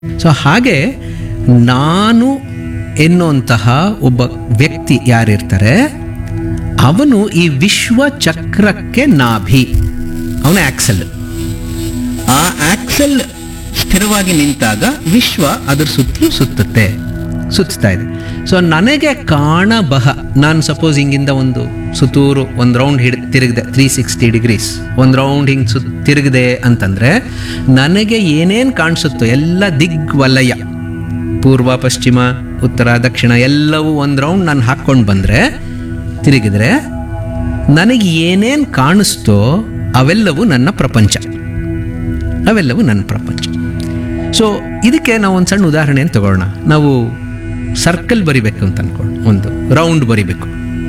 so ಹಾಗೆ ನಾನು ಎನ್ನುವಂತಹ ಒಬ್ಬ ವ್ಯಕ್ತಿ ಯಾರಿರ್ತಾರೆ ಅವನು ಈ ವಿಶ್ವ ಚಕ್ರಕ್ಕೆ ನಾಭಿ ಅವನ ಆಕ್ಸೆಲ್ ಆ ಆಕ್ಸೆಲ್ ಸ್ಥಿರವಾಗಿ ನಿಂತಾಗ ವಿಶ್ವ ಅದರ ಸುತ್ತಲೂ ಸುತ್ತುತ್ತೆ ಸುತ್ತಾ ಇದೆ ಸೊ ನನಗೆ ಕಾಣಬಹ ನಾನು ಸಪೋಸ್ ಹಿಂಗಿಂದ ಒಂದು ಸುತ್ತೂರು ಒಂದು ರೌಂಡ್ ಹಿಡ್ ತಿರುಗಿದೆ ತ್ರೀ ಸಿಕ್ಸ್ಟಿ ಡಿಗ್ರೀಸ್ ಒಂದು ರೌಂಡ್ ಹಿಂಗೆ ಸುತ್ ತಿರುಗಿದೆ ಅಂತಂದರೆ ನನಗೆ ಏನೇನು ಕಾಣಿಸುತ್ತೋ ಎಲ್ಲ ದಿಗ್ವಲಯ ಪೂರ್ವ ಪಶ್ಚಿಮ ಉತ್ತರ ದಕ್ಷಿಣ ಎಲ್ಲವೂ ಒಂದು ರೌಂಡ್ ನಾನು ಹಾಕ್ಕೊಂಡು ಬಂದರೆ ತಿರುಗಿದ್ರೆ ನನಗೆ ಏನೇನು ಕಾಣಿಸ್ತೋ ಅವೆಲ್ಲವೂ ನನ್ನ ಪ್ರಪಂಚ ಅವೆಲ್ಲವೂ ನನ್ನ ಪ್ರಪಂಚ ಸೊ ಇದಕ್ಕೆ ನಾವು ಒಂದು ಸಣ್ಣ ಉದಾಹರಣೆಯನ್ನು ತಗೊಳ್ಳೋಣ ನಾವು ಸರ್ಕಲ್ ಬರಿಬೇಕು ಅಂತ ಅನ್ಕೊಂಡು ಒಂದು ರೌಂಡ್ ಬರಿಬೇಕು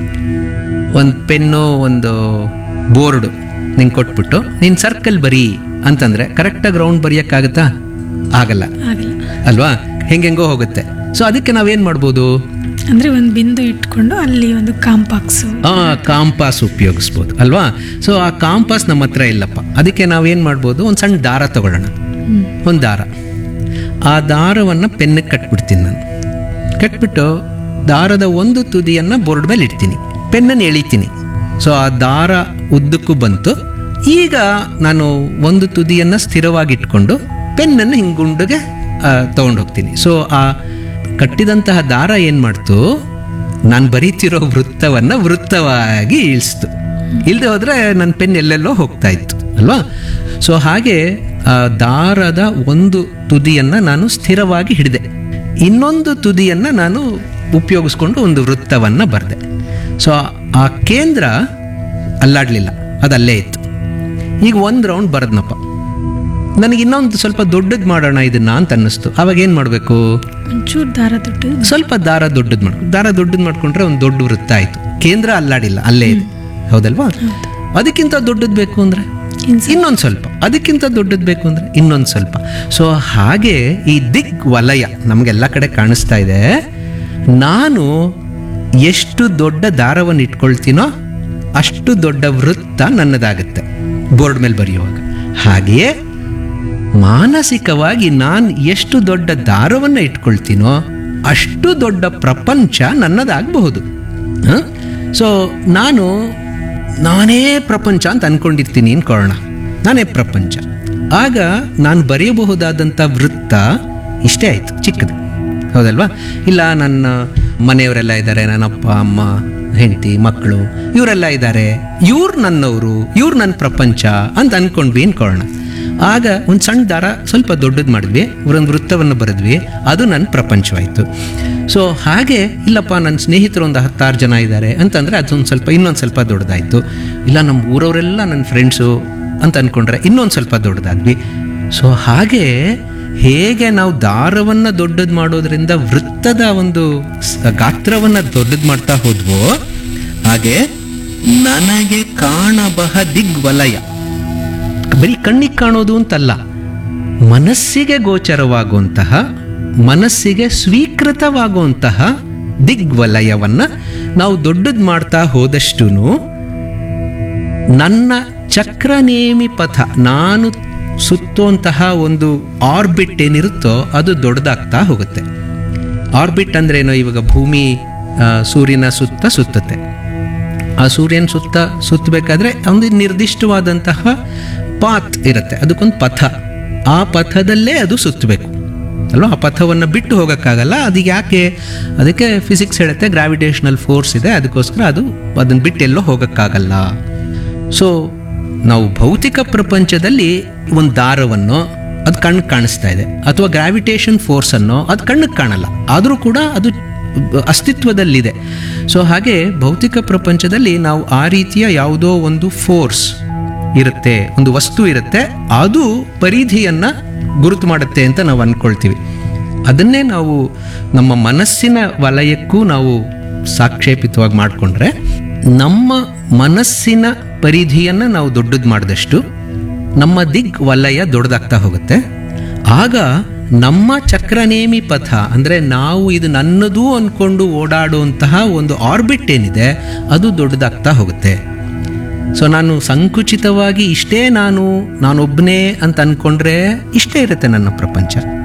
ಒಂದು ಪೆನ್ನು ಒಂದು ಬೋರ್ಡು ನಿಂಗೆ ಕೊಟ್ಬಿಟ್ಟು ನೀನು ಸರ್ಕಲ್ ಬರಿ ಅಂತಂದರೆ ಕರೆಕ್ಟಾಗಿ ರೌಂಡ್ ಬರೆಯೋಕ್ಕಾಗತ್ತಾ ಆಗಲ್ಲ ಆಗಲ್ಲ ಅಲ್ವಾ ಹೆಂಗೆಂಗೋ ಹೋಗುತ್ತೆ ಸೊ ಅದಕ್ಕೆ ನಾವೇನು ಮಾಡ್ಬೋದು ಅಂದ್ರೆ ಒಂದು ಬಿಂದು ಇಟ್ಕೊಂಡು ಅಲ್ಲಿ ಒಂದು ಕಾಂಪಾಕ್ಸು ಆ ಕಾಂಪಾಸ್ ಉಪಯೋಗಿಸ್ಬೋದು ಅಲ್ವಾ ಸೊ ಆ ಕಾಂಪಾಸ್ ನಮ್ಮ ಹತ್ರ ಇಲ್ಲಪ್ಪ ಅದಕ್ಕೆ ನಾವೇನು ಮಾಡ್ಬೋದು ಒಂದು ಸಣ್ಣ ದಾರ ತಗೊಳ್ಳೋಣ ಒಂದು ದಾರ ಆ ದಾರವನ್ನು ಪೆನ್ನಿಗೆ ಕಟ್ಬಿಡ್ತೀನಿ ನಾನು ಕಟ್ಬಿಟ್ಟು ದಾರದ ಒಂದು ತುದಿಯನ್ನು ಬೋರ್ಡ್ ಮೇಲೆ ಇಡ್ತೀನಿ ಪೆನ್ನನ್ನು ಎಳಿತೀನಿ ಸೊ ಆ ದಾರ ಉದ್ದಕ್ಕೂ ಬಂತು ಈಗ ನಾನು ಒಂದು ತುದಿಯನ್ನು ಸ್ಥಿರವಾಗಿ ಇಟ್ಕೊಂಡು ಪೆನ್ನನ್ನು ಹಿಂಗೆ ಗುಂಡಿಗೆ ತೊಗೊಂಡು ಹೋಗ್ತೀನಿ ಸೊ ಆ ಕಟ್ಟಿದಂತಹ ದಾರ ಏನು ಮಾಡ್ತು ನಾನು ಬರೀತಿರೋ ವೃತ್ತವನ್ನು ವೃತ್ತವಾಗಿ ಇಳಿಸ್ತು ಇಲ್ಲದೆ ಹೋದರೆ ನನ್ನ ಪೆನ್ ಎಲ್ಲೆಲ್ಲೋ ಹೋಗ್ತಾ ಇತ್ತು ಅಲ್ವಾ ಸೊ ಹಾಗೆ ಆ ದಾರದ ಒಂದು ತುದಿಯನ್ನು ನಾನು ಸ್ಥಿರವಾಗಿ ಹಿಡಿದೆ ಇನ್ನೊಂದು ತುದಿಯನ್ನು ನಾನು ಉಪಯೋಗಿಸ್ಕೊಂಡು ಒಂದು ವೃತ್ತವನ್ನು ಬರೆದೆ ಸೊ ಆ ಕೇಂದ್ರ ಅಲ್ಲಾಡಲಿಲ್ಲ ಅದು ಅಲ್ಲೇ ಇತ್ತು ಈಗ ಒಂದು ರೌಂಡ್ ಬರದ್ನಪ್ಪ ನನಗೆ ಇನ್ನೊಂದು ಸ್ವಲ್ಪ ದೊಡ್ಡದು ಮಾಡೋಣ ಇದನ್ನ ಅಂತ ಅನ್ನಿಸ್ತು ಅವಾಗ ಏನು ಮಾಡಬೇಕು ಒಂಚೂರು ದಾರ ದೊಡ್ಡ ಸ್ವಲ್ಪ ದಾರ ದೊಡ್ಡದು ಮಾಡ್ಕೊ ದಾರ ದೊಡ್ಡದು ಮಾಡ್ಕೊಂಡ್ರೆ ಒಂದು ದೊಡ್ಡ ವೃತ್ತ ಆಯಿತು ಕೇಂದ್ರ ಅಲ್ಲಾಡಿಲ್ಲ ಅಲ್ಲೇ ಇದೆ ಹೌದಲ್ವಾ ಅದಕ್ಕಿಂತ ದೊಡ್ಡದು ಬೇಕು ಅಂದರೆ ಇನ್ನೊಂದು ಸ್ವಲ್ಪ ಅದಕ್ಕಿಂತ ದೊಡ್ಡದು ಬೇಕು ಅಂದರೆ ಇನ್ನೊಂದು ಸ್ವಲ್ಪ ಸೊ ಹಾಗೆ ಈ ದಿಗ್ ವಲಯ ನಮಗೆಲ್ಲ ಕಡೆ ಕಾಣಿಸ್ತಾ ಇದೆ ನಾನು ಎಷ್ಟು ದೊಡ್ಡ ದಾರವನ್ನು ಇಟ್ಕೊಳ್ತೀನೋ ಅಷ್ಟು ದೊಡ್ಡ ವೃತ್ತ ನನ್ನದಾಗುತ್ತೆ ಬೋರ್ಡ್ ಮೇಲೆ ಬರೆಯುವಾಗ ಹಾಗೆಯೇ ಮಾನಸಿಕವಾಗಿ ನಾನು ಎಷ್ಟು ದೊಡ್ಡ ದಾರವನ್ನು ಇಟ್ಕೊಳ್ತೀನೋ ಅಷ್ಟು ದೊಡ್ಡ ಪ್ರಪಂಚ ನನ್ನದಾಗಬಹುದು ಸೊ ನಾನು ನಾನೇ ಪ್ರಪಂಚ ಅಂತ ಅನ್ಕೊಂಡಿರ್ತೀನಿ ಅನ್ಕೊಳ್ಳೋಣ ನಾನೇ ಪ್ರಪಂಚ ಆಗ ನಾನು ಬರೆಯಬಹುದಾದಂಥ ವೃತ್ತ ಇಷ್ಟೇ ಆಯಿತು ಚಿಕ್ಕದು ಹೌದಲ್ವಾ ಇಲ್ಲ ನನ್ನ ಮನೆಯವರೆಲ್ಲ ಇದ್ದಾರೆ ನನ್ನ ಅಪ್ಪ ಅಮ್ಮ ಹೆಂಡತಿ ಮಕ್ಕಳು ಇವರೆಲ್ಲ ಇದ್ದಾರೆ ಇವ್ರು ನನ್ನವರು ಇವ್ರು ನನ್ನ ಪ್ರಪಂಚ ಅಂತ ಅನ್ಕೊಂಡ್ವಿ ಅನ್ಕೊಳ್ಳೋಣ ಆಗ ಒಂದು ಸಣ್ಣ ದಾರ ಸ್ವಲ್ಪ ದೊಡ್ಡದು ಮಾಡಿದ್ವಿ ಒಂದು ವೃತ್ತವನ್ನು ಬರೆದ್ವಿ ಅದು ನನ್ನ ಪ್ರಪಂಚವಾಯಿತು ಸೊ ಹಾಗೆ ಇಲ್ಲಪ್ಪ ನನ್ನ ಸ್ನೇಹಿತರು ಒಂದು ಹತ್ತಾರು ಜನ ಇದ್ದಾರೆ ಅಂತಂದರೆ ಅದೊಂದು ಸ್ವಲ್ಪ ಇನ್ನೊಂದು ಸ್ವಲ್ಪ ದೊಡ್ಡದಾಯಿತು ಇಲ್ಲ ನಮ್ಮ ಊರವರೆಲ್ಲ ನನ್ನ ಫ್ರೆಂಡ್ಸು ಅಂತ ಅಂದ್ಕೊಂಡ್ರೆ ಇನ್ನೊಂದು ಸ್ವಲ್ಪ ದೊಡ್ಡದಾದ್ವಿ ಸೊ ಹಾಗೆ ಹೇಗೆ ನಾವು ದಾರವನ್ನು ದೊಡ್ಡದು ಮಾಡೋದ್ರಿಂದ ವೃತ್ತದ ಒಂದು ಸ- ಗಾತ್ರವನ್ನು ದೊಡ್ಡದು ಮಾಡ್ತಾ ಹೋದ್ವೋ ಹಾಗೆ ನನಗೆ ಕಾಣಬಹ ದಿಗ್ವಲಯ ಬರೀ ಕಣ್ಣಿಗೆ ಕಾಣೋದು ಅಂತಲ್ಲ ಮನಸ್ಸಿಗೆ ಗೋಚರವಾಗುವಂತಹ ಮನಸ್ಸಿಗೆ ಸ್ವೀಕೃತವಾಗುವಂತಹ ದಿಗ್ವಲಯವನ್ನ ನಾವು ದೊಡ್ಡದು ಮಾಡ್ತಾ ಹೋದಷ್ಟೂ ನನ್ನ ಚಕ್ರನೇಮಿ ಪಥ ನಾನು ಸುತ್ತುವಂತಹ ಒಂದು ಆರ್ಬಿಟ್ ಏನಿರುತ್ತೋ ಅದು ದೊಡ್ಡದಾಗ್ತಾ ಹೋಗುತ್ತೆ ಆರ್ಬಿಟ್ ಅಂದ್ರೇನು ಇವಾಗ ಭೂಮಿ ಆ, ಸೂರ್ಯನ ಸುತ್ತ ಸುತ್ತುತ್ತೆ ಆ ಸೂರ್ಯನ ಸುತ್ತ ಸುತ್ತಬೇಕಾದ್ರೆ ಒಂದು ನಿರ್ದಿಷ್ಟವಾದಂತಹ ಪಾತ್ ಇರುತ್ತೆ ಅದಕ್ಕೊಂದು ಪಥ ಆ ಪಥದಲ್ಲೇ ಅದು ಸುತ್ತಬೇಕು ಅಲ್ವಾ ಆ ಪಥವನ್ನು ಬಿಟ್ಟು ಹೋಗೋಕ್ಕಾಗಲ್ಲ ಅದು ಯಾಕೆ ಅದಕ್ಕೆ ಫಿಸಿಕ್ಸ್ ಹೇಳುತ್ತೆ ಗ್ರಾವಿಟೇಷನಲ್ ಫೋರ್ಸ್ ಇದೆ ಅದಕ್ಕೋಸ್ಕರ ಅದು ಅದನ್ನು ಬಿಟ್ಟು ಎಲ್ಲೋ ಹೋಗೋಕ್ಕಾಗಲ್ಲ ಸೊ ನಾವು ಭೌತಿಕ ಪ್ರಪಂಚದಲ್ಲಿ ಒಂದು ದಾರವನ್ನು ಅದು ಕಣ್ಣಿಗೆ ಕಾಣಿಸ್ತಾ ಇದೆ ಅಥವಾ ಗ್ರಾವಿಟೇಷನ್ ಫೋರ್ಸನ್ನು ಅದು ಕಣ್ಣಿಗೆ ಕಾಣಲ್ಲ ಆದರೂ ಕೂಡ ಅದು ಅಸ್ತಿತ್ವದಲ್ಲಿದೆ ಸೊ ಹಾಗೆ ಭೌತಿಕ ಪ್ರಪಂಚದಲ್ಲಿ ನಾವು ಆ ರೀತಿಯ ಯಾವುದೋ ಒಂದು ಫೋರ್ಸ್ ಇರುತ್ತೆ ಒಂದು ವಸ್ತು ಇರುತ್ತೆ ಅದು ಪರಿಧಿಯನ್ನು ಗುರುತು ಮಾಡುತ್ತೆ ಅಂತ ನಾವು ಅಂದ್ಕೊಳ್ತೀವಿ ಅದನ್ನೇ ನಾವು ನಮ್ಮ ಮನಸ್ಸಿನ ವಲಯಕ್ಕೂ ನಾವು ಸಾಕ್ಷೇಪಿತವಾಗಿ ಮಾಡಿಕೊಂಡ್ರೆ ನಮ್ಮ ಮನಸ್ಸಿನ ಪರಿಧಿಯನ್ನು ನಾವು ದೊಡ್ಡದು ಮಾಡಿದಷ್ಟು ನಮ್ಮ ದಿಗ್ ವಲಯ ದೊಡ್ಡದಾಗ್ತಾ ಹೋಗುತ್ತೆ ಆಗ ನಮ್ಮ ಚಕ್ರನೇಮಿ ಪಥ ಅಂದರೆ ನಾವು ಇದು ನನ್ನದು ಅಂದ್ಕೊಂಡು ಓಡಾಡುವಂತಹ ಒಂದು ಆರ್ಬಿಟ್ ಏನಿದೆ ಅದು ದೊಡ್ಡದಾಗ್ತಾ ಹೋಗುತ್ತೆ ಸೊ ನಾನು ಸಂಕುಚಿತವಾಗಿ ಇಷ್ಟೇ ನಾನು ನಾನೊಬ್ಬನೇ ಅಂತ ಅಂದ್ಕೊಂಡ್ರೆ ಇಷ್ಟೇ ಇರುತ್ತೆ ನನ್ನ ಪ್ರಪಂಚ